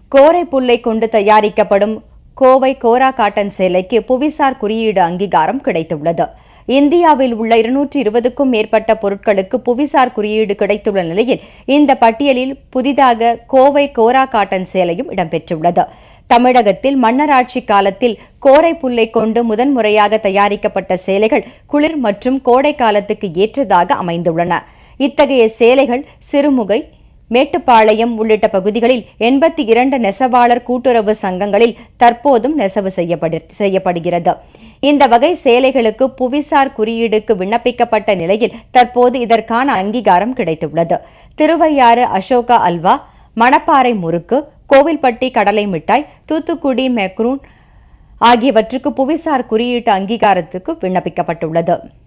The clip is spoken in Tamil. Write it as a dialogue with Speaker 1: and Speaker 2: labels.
Speaker 1: கோரை புல்லை கொண்டு தயாரிக்கப்படும் கோவை கோரா காட்டன் சேலைக்கு புவிசார் குறியீடு அங்கீகாரம் கிடைத்துள்ளது இந்தியாவில் உள்ள இருநூற்றி இருபதுக்கும் மேற்பட்ட பொருட்களுக்கு புவிசார் குறியீடு கிடைத்துள்ள நிலையில் இந்த பட்டியலில் புதிதாக கோவை கோரா காட்டன் சேலையும் இடம்பெற்றுள்ளது தமிழகத்தில் மன்னராட்சி காலத்தில் கோரை புல்லை கொண்டு முதன்முறையாக தயாரிக்கப்பட்ட சேலைகள் குளிர் மற்றும் கோடை காலத்துக்கு ஏற்றதாக அமைந்துள்ளன இத்தகைய சேலைகள் சிறுமுகை மேட்டுப்பாளையம் உள்ளிட்ட பகுதிகளில் எண்பத்தி இரண்டு நெசவாளர் கூட்டுறவு சங்கங்களில் தற்போதும் நெசவு செய்யப்படு- செய்யப்படுகிறது இந்த வகை சேலைகளுக்கு புவிசார் குறியீடுக்கு விண்ணப்பிக்கப்பட்ட நிலையில் தற்போது இதற்கான அங்கீகாரம் கிடைத்துள்ளது திருவையாறு அசோகா அல்வா மணப்பாறை முறுக்கு கோவில்பட்டி கடலை மிட்டாய் தூத்துக்குடி மெக்ரூன் ஆகியவற்றுக்கு புவிசார் குறியீட்டு அங்கீகாரத்துக்கு விண்ணப்பிக்கப்பட்டுள்ளது